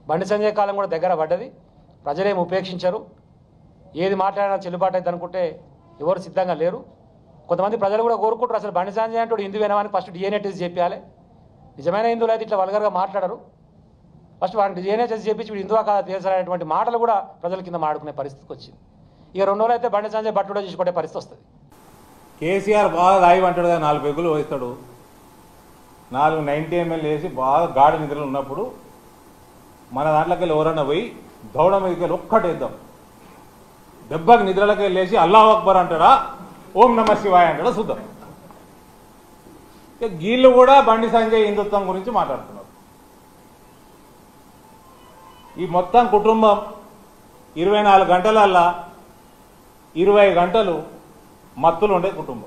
బండి సంజయ్ కాలం కూడా దగ్గర పడ్డది ప్రజలేం ఉపేక్షించరు ఏది మాట్లాడినా చెల్లుబాటు అవుతుంది అనుకుంటే ఎవరు సిద్ధంగా లేరు కొంతమంది ప్రజలు కూడా కోరుకుంటారు అసలు బండి సంజయ్ అంటే హిందూ వినవానికి ఫస్ట్ డిఎన్ఏ టెస్ట్ చేయాలి నిజమైన హిందువులు అయితే ఇట్లా వల్గర్గా మాట్లాడరు ఫస్ట్ వాడికి డిఎన్ఏ టెస్ట్ చేపించి వీడు హిందువా కాదా తీర్చాలనేటువంటి మాటలు కూడా ప్రజల కింద మాడుకునే పరిస్థితికి వచ్చింది ఇక రెండు రోజులు అయితే బండి సంజయ్ బట్టుడో చూసుకునే పరిస్థితి వస్తుంది కేసీఆర్ బాగా రాయి అంటాడు కదా నాలుగు పెగ్గులు వేస్తాడు నాలుగు నైన్టీ ఎంఎల్ వేసి బాగా గాఢ నిద్రలు ఉన్నప్పుడు మన దాంట్లోకి వెళ్ళి ఎవరన్నా పోయి దౌడ మీదకి వెళ్ళి ఒక్కటి వేద్దాం దెబ్బకి నిద్రలోకి వెళ్ళి లేచి అల్లాహ్ అక్బర్ అంటాడా ఓం నమ శివాయ అంటాడా చూద్దాం ఇక వీళ్ళు కూడా బండి సంజయ్ హిందుత్వం గురించి మాట్లాడుతున్నారు ఈ మొత్తం కుటుంబం ఇరవై నాలుగు గంటలల్లా ఇరవై గంటలు మత్తులు ఉండే కుటుంబం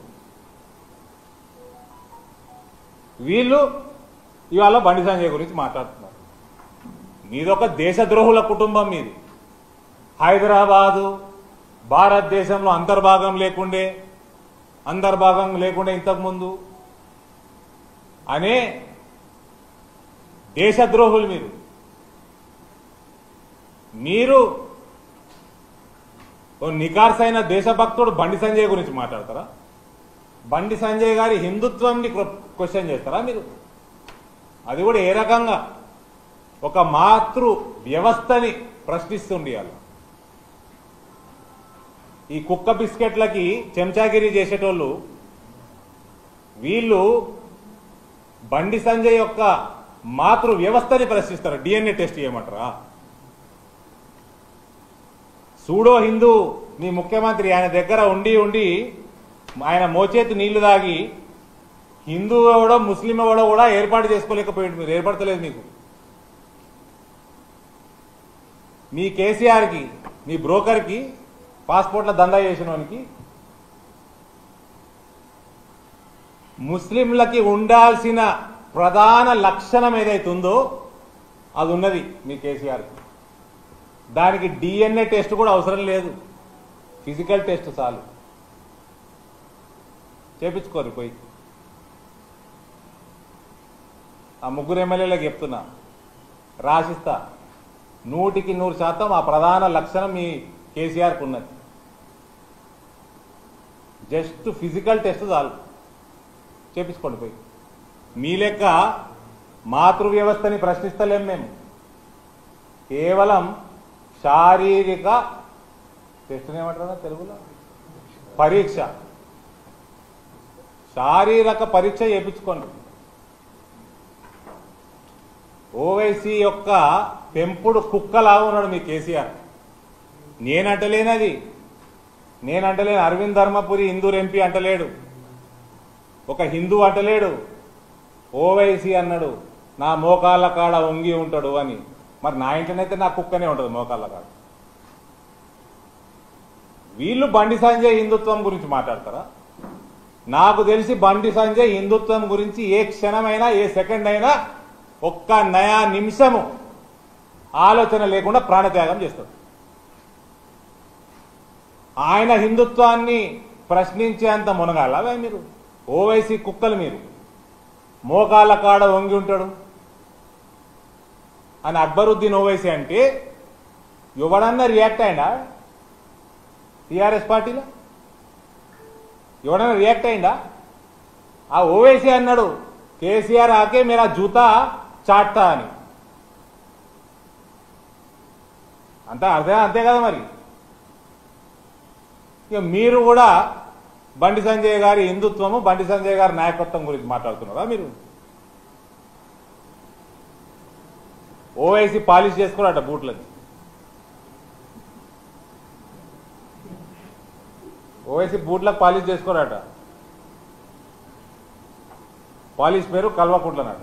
వీళ్ళు ఇవాళ బండి సంజయ్ గురించి మాట్లాడుతున్నారు మీదొక దేశద్రోహుల కుటుంబం మీది హైదరాబాదు భారతదేశంలో అంతర్భాగం లేకుండే అంతర్భాగం లేకుండే ఇంతకుముందు అనే దేశద్రోహులు మీరు మీరు ఓ నికార్సైన దేశభక్తుడు బండి సంజయ్ గురించి మాట్లాడతారా బండి సంజయ్ గారి హిందుత్వంని క్వశ్చన్ చేస్తారా మీరు అది కూడా ఏ రకంగా ఒక మాతృ వ్యవస్థని ప్రశ్నిస్తుండి వాళ్ళు ఈ కుక్క బిస్కెట్లకి చెంచాగిరి చేసేటోళ్ళు వీళ్ళు బండి సంజయ్ యొక్క మాతృ వ్యవస్థని ప్రశ్నిస్తారు డిఎన్ఏ టెస్ట్ చేయమంటారా సూడో హిందూ మీ ముఖ్యమంత్రి ఆయన దగ్గర ఉండి ఉండి ఆయన మోచేతి నీళ్లు తాగి హిందూ ఎవడో ముస్లిం ఎవడో కూడా ఏర్పాటు చేసుకోలేకపోయింది మీరు ఏర్పడతలేదు మీకు మీ కేసీఆర్కి మీ బ్రోకర్కి పాస్పోర్ట్ల దందా చేసిన వానికి ముస్లింలకి ఉండాల్సిన ప్రధాన లక్షణం ఏదైతే ఉందో అది ఉన్నది మీ కేసీఆర్కి దానికి డిఎన్ఏ టెస్ట్ కూడా అవసరం లేదు ఫిజికల్ టెస్ట్ చాలు చేపించుకోరు పోయి ఆ ముగ్గురు ఎమ్మెల్యేలకు చెప్తున్నా రాసిస్తా నూటికి నూరు శాతం ఆ ప్రధాన లక్షణం మీ కేసీఆర్కి ఉన్నది జస్ట్ ఫిజికల్ టెస్ట్ చాలు చేపించుకోండి పోయి మీ లెక్క మాతృ వ్యవస్థని ప్రశ్నిస్తలేం మేము కేవలం శారీరక టెస్ట్ ఏమంటారా తెలుగులో పరీక్ష శారీరక పరీక్ష చేయించుకోండి ఓవైసీ యొక్క పెంపుడు కుక్కలాగా ఉన్నాడు మీ కేసీఆర్ నేనంటలేనది నేనంటలేను అరవింద్ ధర్మపురి హిందూర్ ఎంపీ అంటలేడు ఒక హిందూ అంటలేడు ఓవైసీ అన్నాడు నా మోకాళ్ళ కాడ వంగి ఉంటాడు అని మరి నా ఇంటనైతే నా కుక్కనే ఉంటుంది మోకాళ్ళ కాడ వీళ్ళు బండి సంజయ్ హిందుత్వం గురించి మాట్లాడతారా నాకు తెలిసి బండి సంజయ్ హిందుత్వం గురించి ఏ క్షణమైనా ఏ సెకండ్ అయినా ఒక్క నయా నిమిషము ఆలోచన లేకుండా ప్రాణత్యాగం చేస్తాడు ఆయన హిందుత్వాన్ని ప్రశ్నించేంత మునగాల మీరు ఓవైసీ కుక్కలు మీరు మోకాళ్ళ కాడ వంగి ఉంటాడు అని అక్బరుద్దీన్ ఓవైసీ అంటే ఎవడన్నా రియాక్ట్ అయిందా టిఆర్ఎస్ పార్టీలో ఎవడన్నా రియాక్ట్ అయిందా ఆ ఓవైసీ అన్నాడు కేసీఆర్ ఆకే మీరా జూతా చాటా అని అంతా అర్థం అంతే కదా మరి ఇక మీరు కూడా బండి సంజయ్ గారి హిందుత్వము బండి సంజయ్ గారి నాయకత్వం గురించి మాట్లాడుతున్నారా మీరు ఓవైసీ పాలిష్ చేసుకోరట బూట్లని ఓవైసీ బూట్లకు పాలిష్ చేసుకోరట పాలిష్ పేరు కల్వకుట్లనట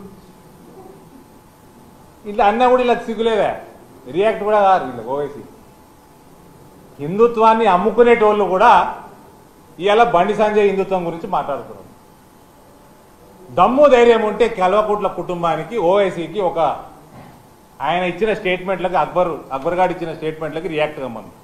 ఇట్లా అన్నా కూడా ఇలా సిగ్గులేదా రియాక్ట్ కూడా కాదు వీళ్ళకి ఓవైసీ హిందుత్వాన్ని అమ్ముకునేటోళ్ళు కూడా ఇవాళ బండి సంజయ్ హిందుత్వం గురించి మాట్లాడుతున్నారు దమ్ము ధైర్యం ఉంటే కల్వకుట్ల కుటుంబానికి ఓవైసీకి ఒక ఆయన ఇచ్చిన స్టేట్మెంట్లకి అక్బర్ అక్బర్ గారు ఇచ్చిన స్టేట్మెంట్లకి రియాక్ట్ కమ్మను